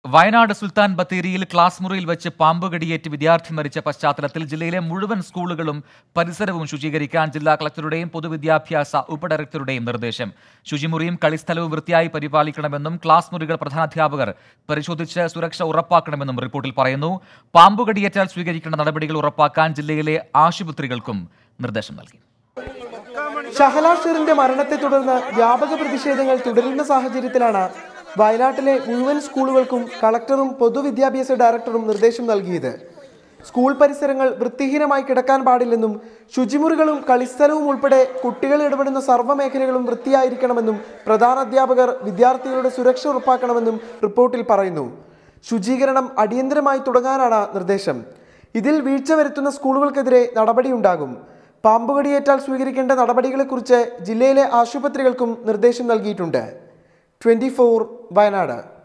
വയനാട് സുൽത്താൻ ബത്തേരിയിൽ ക്ലാസ് മുറിയിൽ വെച്ച് പാമ്പ് കടിയേറ്റ് വിദ്യാർത്ഥി മരിച്ച പശ്ചാത്തലത്തിൽ ജില്ലയിലെ മുഴുവൻ സ്കൂളുകളും പരിസരവും ശുചീകരിക്കാൻ ജില്ലാ കളക്ടറുടെയും പൊതുവിദ്യാഭ്യാസ ഉപഡയറക്ടറുടെയും നിർദ്ദേശം ശുചിമുറിയും കളിസ്ഥലവും വൃത്തിയായി പരിപാലിക്കണമെന്നും ക്ലാസ് മുറികൾ പ്രധാനാധ്യാപകർ പരിശോധിച്ച് സുരക്ഷ ഉറപ്പാക്കണമെന്നും റിപ്പോർട്ടിൽ പറയുന്നു പാമ്പ് കടിയേറ്റാൽ സ്വീകരിക്കേണ്ട നടപടികൾ ഉറപ്പാക്കാൻ ജില്ലയിലെ ആശുപത്രികൾക്കും നിർദ്ദേശം നൽകി ഷഹലാഷറിന്റെ മരണത്തെ തുടർന്ന് വ്യാപക പ്രതിഷേധങ്ങൾ തുടരുന്ന സാഹചര്യത്തിലാണ് വയനാട്ടിലെ മുഴുവൻ സ്കൂളുകൾക്കും കളക്ടറും പൊതുവിദ്യാഭ്യാസ ഡയറക്ടറും നിർദ്ദേശം നൽകിയത് സ്കൂൾ പരിസരങ്ങൾ വൃത്തിഹീനമായി കിടക്കാൻ പാടില്ലെന്നും ശുചിമുറികളും കളിസ്ഥലവും ഉൾപ്പെടെ കുട്ടികൾ ഇടപെടുന്ന സർവ്വ മേഖലകളും വൃത്തിയായിരിക്കണമെന്നും പ്രധാന അധ്യാപകർ വിദ്യാർത്ഥികളുടെ സുരക്ഷ ഉറപ്പാക്കണമെന്നും റിപ്പോർട്ടിൽ പറയുന്നു ശുചീകരണം അടിയന്തരമായി തുടങ്ങാനാണ് നിർദ്ദേശം ഇതിൽ വീഴ്ച വരുത്തുന്ന സ്കൂളുകൾക്കെതിരെ നടപടിയുണ്ടാകും പാമ്പുകടിയേറ്റാൽ സ്വീകരിക്കേണ്ട നടപടികളെക്കുറിച്ച് ജില്ലയിലെ ആശുപത്രികൾക്കും നിർദ്ദേശം നൽകിയിട്ടുണ്ട് ട്വന്റി വയനാട്